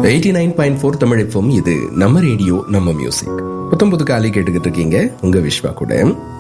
eighty nine point four Tamil FM இது நம்ம radio நம்ம மியூசிக் புத்தம் புது காலை கேட்டுக்கிட்டு இருக்கீங்க உங்க விஸ்வா கூட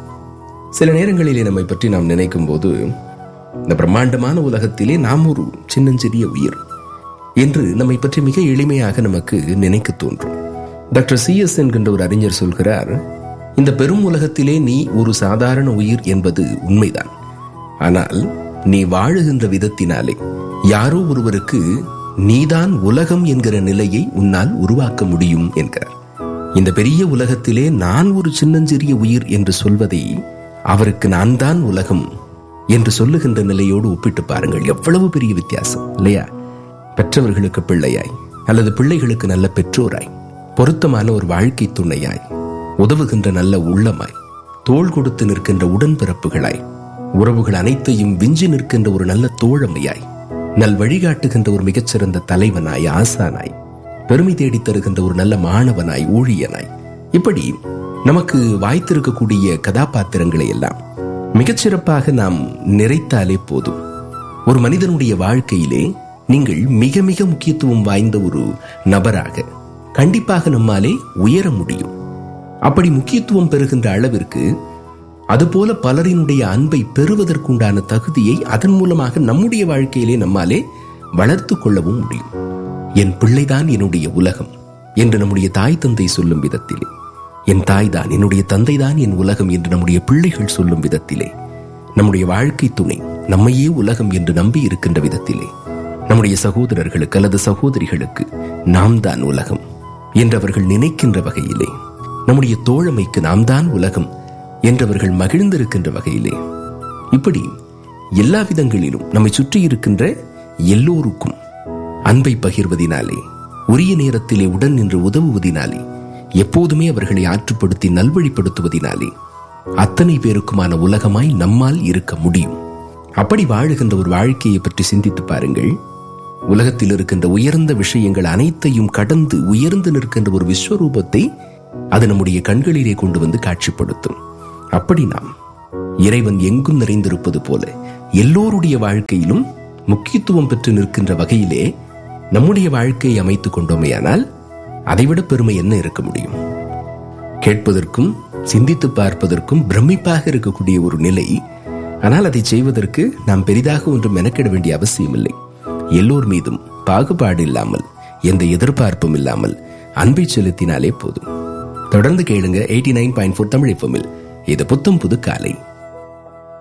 சில நேரங்களிலே நம்மை பற்றி நாம் நினைக்கும் போது இந்த பிரம்மாண்டமான உலகத்திலே நாம் ஒரு சின்னஞ்சிறிய உயிர் என்று நம்மை பற்றி மிக எளிமையாக நமக்கு நினைக்க தோன்றும் டாக்டர் சி எஸ் என்கின்ற ஒரு அறிஞர் சொல்கிறார் இந்த பெரும் உலகத்திலே நீ ஒரு சாதாரண உயிர் என்பது உண்மைதான் ஆனால் நீ வாழுகின்ற விதத்தினாலே யாரோ ஒருவருக்கு நீதான் உலகம் என்கிற நிலையை உன்னால் உருவாக்க முடியும் என்கிறார் இந்த பெரிய உலகத்திலே நான் ஒரு சின்னஞ்சிறிய உயிர் என்று சொல்வதை அவருக்கு நான் தான் உலகம் என்று சொல்லுகின்ற நிலையோடு ஒப்பிட்டு பாருங்கள் எவ்வளவு பெரிய வித்தியாசம் இல்லையா பெற்றவர்களுக்கு பிள்ளையாய் அல்லது பிள்ளைகளுக்கு நல்ல பெற்றோராய் பொருத்தமான ஒரு வாழ்க்கை துணையாய் உதவுகின்ற நல்ல உள்ளமாய் தோள் கொடுத்து நிற்கின்ற உடன்பிறப்புகளாய் உறவுகள் அனைத்தையும் விஞ்சி நிற்கின்ற ஒரு நல்ல தோழமையாய் நல் வழிகாட்டுகின்ற ஒரு மிகச்சிறந்த தலைவனாய் ஆசானாய் பெருமை தேடித் தருகின்ற ஒரு நல்ல மாணவனாய் ஊழியனாய் இப்படி நமக்கு வாய்த்திருக்கக்கூடிய கதாபாத்திரங்களை எல்லாம் மிகச்சிறப்பாக நாம் நிறைத்தாலே போதும் ஒரு மனிதனுடைய வாழ்க்கையிலே நீங்கள் மிக மிக முக்கியத்துவம் வாய்ந்த ஒரு நபராக கண்டிப்பாக நம்மாலே உயர முடியும் அப்படி முக்கியத்துவம் பெறுகின்ற அளவிற்கு அதுபோல பலரினுடைய அன்பை பெறுவதற்குண்டான தகுதியை அதன் மூலமாக நம்முடைய வாழ்க்கையிலே நம்மாலே வளர்த்து கொள்ளவும் முடியும் என் பிள்ளைதான் என்னுடைய உலகம் என்று நம்முடைய தாய் தந்தை சொல்லும் விதத்திலே என் தாய்தான் என்னுடைய தந்தைதான் என் உலகம் என்று நம்முடைய பிள்ளைகள் சொல்லும் விதத்திலே நம்முடைய வாழ்க்கை துணை நம்மையே உலகம் என்று நம்பி இருக்கின்ற விதத்திலே நம்முடைய சகோதரர்களுக்கு அல்லது சகோதரிகளுக்கு நாம் தான் உலகம் என்றவர்கள் நினைக்கின்ற வகையிலே நம்முடைய தோழமைக்கு நாம் தான் உலகம் என்றவர்கள் மகிழ்ந்திருக்கின்ற வகையிலே இப்படி எல்லா விதங்களிலும் நம்மை சுற்றி இருக்கின்ற எல்லோருக்கும் அன்பை பகிர்வதினாலே உரிய நேரத்திலே உடன் நின்று உதவுவதினாலே எப்போதுமே அவர்களை ஆற்றுப்படுத்தி நல்வழிப்படுத்துவதினாலே அத்தனை பேருக்குமான உலகமாய் நம்மால் இருக்க முடியும் அப்படி வாழுகின்ற ஒரு வாழ்க்கையை பற்றி சிந்தித்து பாருங்கள் உலகத்தில் இருக்கின்ற உயர்ந்த விஷயங்கள் அனைத்தையும் கடந்து உயர்ந்து நிற்கின்ற ஒரு விஸ்வரூபத்தை அது நம்முடைய கண்களிலே கொண்டு வந்து காட்சிப்படுத்தும் அப்படி நாம் இறைவன் எங்கும் நிறைந்திருப்பது போல எல்லோருடைய வாழ்க்கையிலும் முக்கியத்துவம் பெற்று நிற்கின்ற வகையிலே நம்முடைய வாழ்க்கையை அமைத்துக் கொண்டோமேயானால் அதைவிட பெருமை என்ன இருக்க முடியும் கேட்பதற்கும் சிந்தித்து பார்ப்பதற்கும் பிரமிப்பாக இருக்கக்கூடிய ஒரு நிலை ஆனால் அதை செய்வதற்கு நாம் பெரிதாக ஒன்றும் மெனக்கிட வேண்டிய அவசியம் இல்லை எல்லோர் மீதும் பாகுபாடு இல்லாமல் எந்த எதிர்பார்ப்பும் இல்லாமல் அன்பை செலுத்தினாலே போதும் தொடர்ந்து கேளுங்க eighty nine point four Tamil எஃப்எம்மில் இது புத்தம் புது காலை